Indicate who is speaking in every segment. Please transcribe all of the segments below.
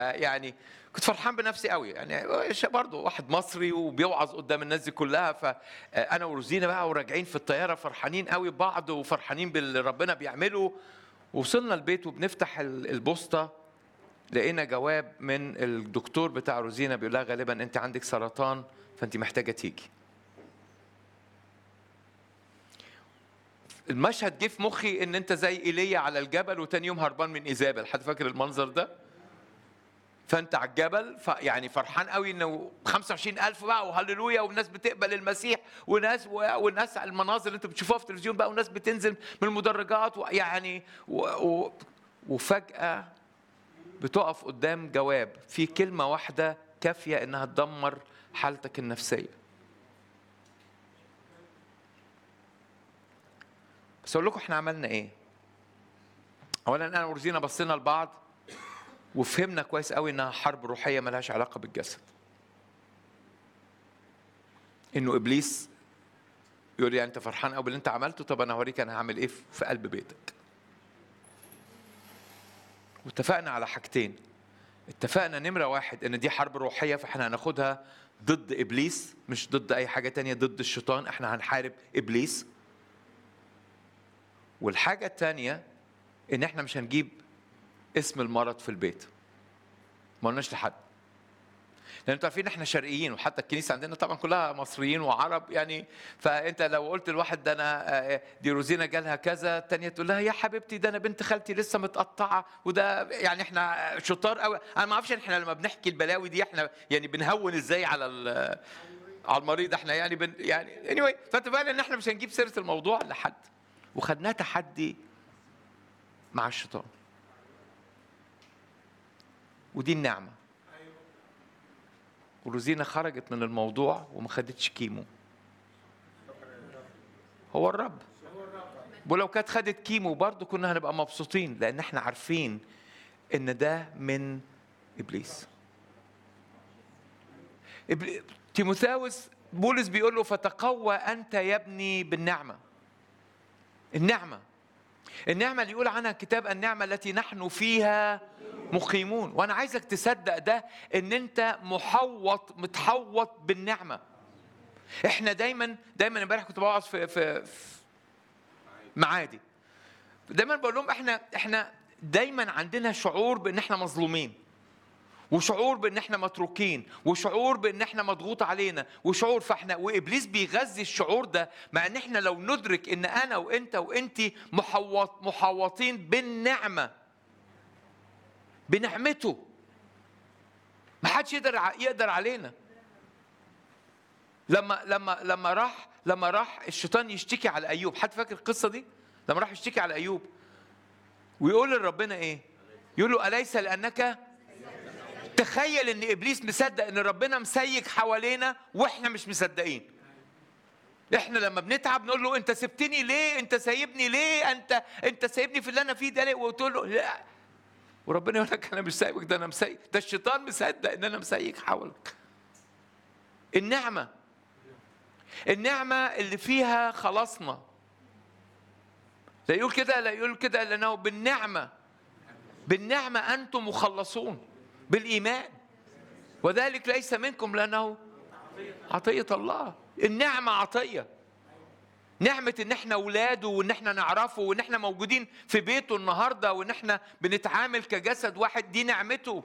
Speaker 1: يعني كنت فرحان بنفسي قوي يعني برضه واحد مصري وبيوعظ قدام الناس دي كلها فانا وروزينا بقى وراجعين في الطياره فرحانين قوي ببعض وفرحانين باللي ربنا بيعمله وصلنا البيت وبنفتح البوسطه لقينا جواب من الدكتور بتاع روزينا بيقول لها غالبا انت عندك سرطان فانت محتاجه تيجي المشهد جه في مخي ان انت زي ايليا على الجبل وتاني يوم هربان من ايزابل حد فاكر المنظر ده فانت على الجبل ف يعني فرحان قوي انه 25000 بقى وهللويا والناس بتقبل المسيح وناس والناس المناظر اللي انتوا بتشوفوها في التلفزيون بقى وناس بتنزل من المدرجات ويعني و... و... وفجاه بتقف قدام جواب في كلمه واحده كافيه انها تدمر حالتك النفسيه بس اقول لكم احنا عملنا ايه اولا انا ورزينا بصينا لبعض وفهمنا كويس قوي انها حرب روحيه ملهاش علاقه بالجسد انه ابليس يقول لي انت فرحان قوي باللي انت عملته طب انا هوريك انا هعمل ايه في قلب بيتك واتفقنا على حاجتين اتفقنا نمره واحد ان دي حرب روحيه فاحنا هناخدها ضد ابليس مش ضد اي حاجه تانية ضد الشيطان احنا هنحارب ابليس والحاجه الثانيه ان احنا مش هنجيب اسم المرض في البيت ما قلناش لحد لان انتوا عارفين احنا شرقيين وحتى الكنيسه عندنا طبعا كلها مصريين وعرب يعني فانت لو قلت لواحد ده انا دي روزينا جالها كذا الثانيه تقول لها يا حبيبتي ده انا بنت خالتي لسه متقطعه وده يعني احنا شطار قوي انا ما اعرفش احنا لما بنحكي البلاوي دي احنا يعني بنهون ازاي على على المريض احنا يعني بن يعني اني anyway فاتفقنا ان احنا مش هنجيب سيره الموضوع لحد وخدناه تحدي مع الشيطان ودي النعمة وروزينا خرجت من الموضوع وما خدتش كيمو هو الرب ولو كانت خدت كيمو برضه كنا هنبقى مبسوطين لان احنا عارفين ان ده من ابليس تيموثاوس بولس بيقول له فتقوى انت يا ابني بالنعمه النعمه النعمه اللي يقول عنها الكتاب النعمه التي نحن فيها مقيمون وانا عايزك تصدق ده ان انت محوط متحوط بالنعمه احنا دايما دايما امبارح كنت بوعظ في في, في معادي دايما بقول لهم احنا احنا دايما عندنا شعور بان احنا مظلومين وشعور بان احنا متروكين وشعور بان احنا مضغوط علينا وشعور فاحنا وابليس بيغذي الشعور ده مع ان احنا لو ندرك ان انا وانت وانت محوط محوطين بالنعمه بنعمته ما حدش يقدر يقدر علينا لما لما لما راح لما راح الشيطان يشتكي على ايوب حد فاكر القصه دي لما راح يشتكي على ايوب ويقول لربنا ايه يقول له اليس لانك تخيل ان ابليس مصدق ان ربنا مسيك حوالينا واحنا مش مصدقين احنا لما بنتعب نقول له انت سبتني ليه انت سايبني ليه انت انت سايبني في اللي انا فيه ده ليه وتقول له لا وربنا يقول لك انا مش سايبك ده انا مسيك ده الشيطان مصدق ان انا مسيك حولك النعمه النعمه اللي فيها خلاصنا لا يقول كده لا يقول كده لانه بالنعمه بالنعمه انتم مخلصون بالايمان وذلك ليس منكم لانه عطيه الله النعمه عطيه نعمة إن إحنا أولاده وإن إحنا نعرفه وإن إحنا موجودين في بيته النهاردة وإن إحنا بنتعامل كجسد واحد دي نعمته.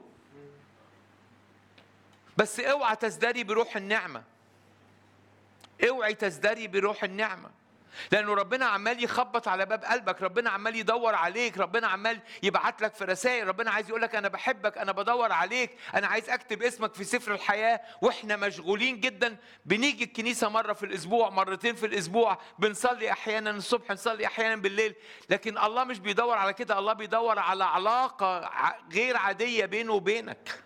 Speaker 1: بس اوعى تزدري بروح النعمة. اوعي تزدري بروح النعمة. لأنه ربنا عمال يخبط على باب قلبك، ربنا عمال يدور عليك، ربنا عمال يبعت لك في رسائل، ربنا عايز يقول لك أنا بحبك، أنا بدور عليك، أنا عايز أكتب اسمك في سفر الحياة، وإحنا مشغولين جدا بنيجي الكنيسة مرة في الأسبوع، مرتين في الأسبوع، بنصلي أحيانا الصبح، نصلي أحيانا بالليل، لكن الله مش بيدور على كده، الله بيدور على علاقة غير عادية بينه وبينك.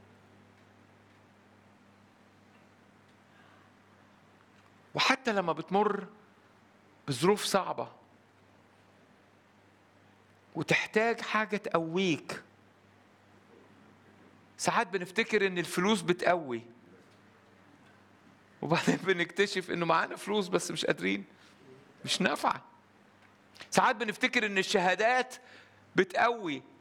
Speaker 1: وحتى لما بتمر بظروف صعبة وتحتاج حاجة تقويك ساعات بنفتكر ان الفلوس بتقوي وبعدين بنكتشف انه معانا فلوس بس مش قادرين مش نافعة ساعات بنفتكر ان الشهادات بتقوي